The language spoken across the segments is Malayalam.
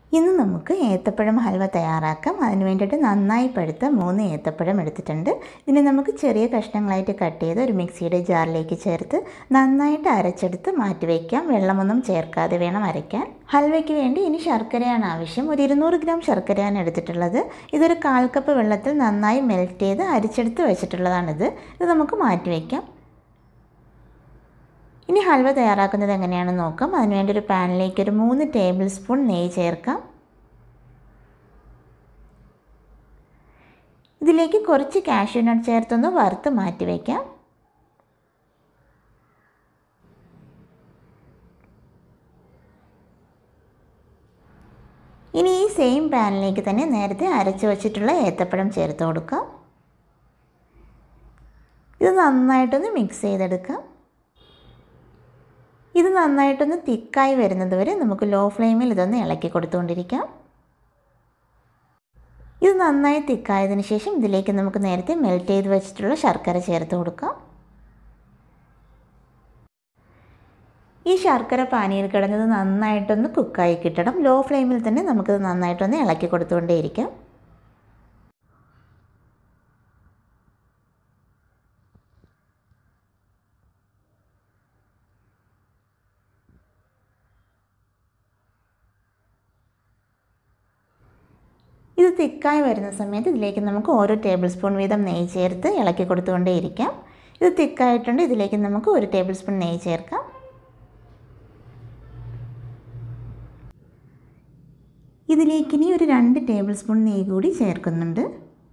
ഇന്ന് നമുക്ക് ഏത്തപ്പഴം ഹൽവ തയ്യാറാക്കാം അതിന് വേണ്ടിയിട്ട് നന്നായി പഴുത്ത മൂന്ന് ഏത്തപ്പഴം എടുത്തിട്ടുണ്ട് ഇതിനെ നമുക്ക് ചെറിയ കഷ്ണങ്ങളായിട്ട് കട്ട് ചെയ്ത് ഒരു മിക്സിയുടെ ജാറിലേക്ക് ചേർത്ത് നന്നായിട്ട് അരച്ചെടുത്ത് മാറ്റി വയ്ക്കാം വെള്ളമൊന്നും ചേർക്കാതെ വേണം അരയ്ക്കാൻ ഹൽവയ്ക്ക് വേണ്ടി ഇനി ശർക്കരയാണ് ആവശ്യം ഒരു ഇരുന്നൂറ് ഗ്രാം ശർക്കരയാണ് എടുത്തിട്ടുള്ളത് ഇതൊരു കാൽ കപ്പ് വെള്ളത്തിൽ നന്നായി മെൽറ്റ് ചെയ്ത് അരിച്ചെടുത്ത് വെച്ചിട്ടുള്ളതാണിത് ഇത് നമുക്ക് മാറ്റി വയ്ക്കാം ഇനി ഹൽവ തയ്യാറാക്കുന്നത് എങ്ങനെയാണെന്ന് നോക്കാം അതിനുവേണ്ടി ഒരു പാനിലേക്ക് ഒരു മൂന്ന് ടേബിൾ സ്പൂൺ നെയ്യ് ചേർക്കാം ഇതിലേക്ക് കുറച്ച് കാഷ്യൂ നട്ട് ചേർത്തൊന്ന് വറുത്ത് മാറ്റി വയ്ക്കാം ഇനി ഈ സെയിം പാനിലേക്ക് തന്നെ നേരത്തെ അരച്ച് വച്ചിട്ടുള്ള ഏത്തപ്പഴം ചേർത്ത് കൊടുക്കാം ഇത് നന്നായിട്ടൊന്ന് മിക്സ് ചെയ്തെടുക്കാം ഇത് നന്നായിട്ടൊന്ന് തിക്കായി വരുന്നത് വരെ നമുക്ക് ലോ ഫ്ലെയിമിൽ ഇതൊന്ന് ഇളക്കി കൊടുത്തുകൊണ്ടിരിക്കാം ഇത് നന്നായി തിക്കായതിനു ശേഷം ഇതിലേക്ക് നമുക്ക് നേരത്തെ മെൽറ്റ് ചെയ്ത് വെച്ചിട്ടുള്ള ശർക്കര ചേർത്ത് കൊടുക്കാം ഈ ശർക്കര പാനിയിൽ കിടന്നത് നന്നായിട്ടൊന്ന് കുക്കായി കിട്ടണം ലോ ഫ്ലെയിമിൽ തന്നെ നമുക്കിത് നന്നായിട്ടൊന്ന് ഇളക്കി കൊടുത്തുകൊണ്ടേയിരിക്കാം ഇത് തിക്കായി വരുന്ന സമയത്ത് ഇതിലേക്ക് നമുക്ക് ഓരോ ടേബിൾ സ്പൂൺ വീതം നെയ്യ് ചേർത്ത് ഇളക്കി കൊടുത്തുകൊണ്ടേയിരിക്കാം ഇത് തിക്കായിട്ടുണ്ട് ഇതിലേക്ക് നമുക്ക് ഒരു ടേബിൾ സ്പൂൺ നെയ്യ് ചേർക്കാം ഇതിലേക്ക് ഇനി ഒരു രണ്ട് ടേബിൾ സ്പൂൺ നെയ്യ് കൂടി ചേർക്കുന്നുണ്ട്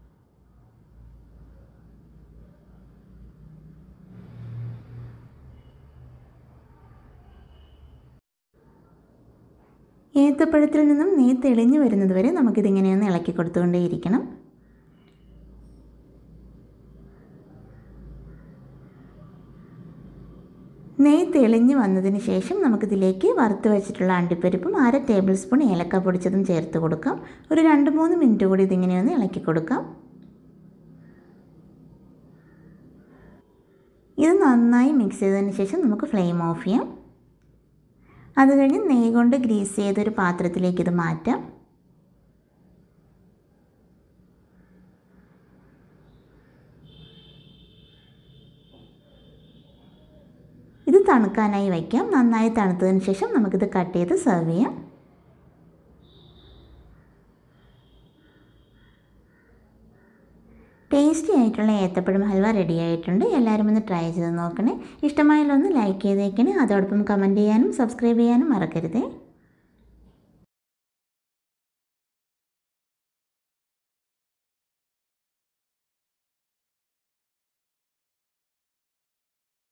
ഏത്തപ്പഴത്തിൽ നിന്നും നെയ്യ് തെളിഞ്ഞു വരുന്നത് വരെ നമുക്കിതിങ്ങനെയൊന്ന് ഇളക്കി കൊടുത്തുകൊണ്ടേയിരിക്കണം നെയ്യ് തെളിഞ്ഞ് വന്നതിന് ശേഷം നമുക്കിതിലേക്ക് വറുത്ത് വെച്ചിട്ടുള്ള അണ്ടിപ്പരിപ്പും അര ടേബിൾ സ്പൂൺ ഏലക്ക പൊടിച്ചതും ചേർത്ത് കൊടുക്കാം ഒരു രണ്ട് മൂന്ന് മിനിറ്റ് കൂടി ഇതിങ്ങനെയൊന്ന് ഇളക്കി കൊടുക്കാം ഇത് നന്നായി മിക്സ് ചെയ്തതിന് ശേഷം നമുക്ക് ഫ്ലെയിം ഓഫ് ചെയ്യാം അത് കഴിഞ്ഞ് നെയ്യ് കൊണ്ട് ഗ്രീസ് ചെയ്തൊരു പാത്രത്തിലേക്ക് ഇത് മാറ്റാം ഇത് തണുക്കാനായി വയ്ക്കാം നന്നായി തണുത്തതിന് ശേഷം നമുക്കിത് കട്ട് ചെയ്ത് സെർവ് ചെയ്യാം ടേസ്റ്റി ആയിട്ടുള്ള ഏത്തപ്പഴം ഹൽവ റെഡി ആയിട്ടുണ്ട് എല്ലാവരും ഒന്ന് ട്രൈ ചെയ്ത് നോക്കണേ ഇഷ്ടമായാലൊന്ന് ലൈക്ക് ചെയ്തേക്കണേ അതോടൊപ്പം കമൻറ്റ് ചെയ്യാനും സബ്സ്ക്രൈബ് ചെയ്യാനും മറക്കരുതേ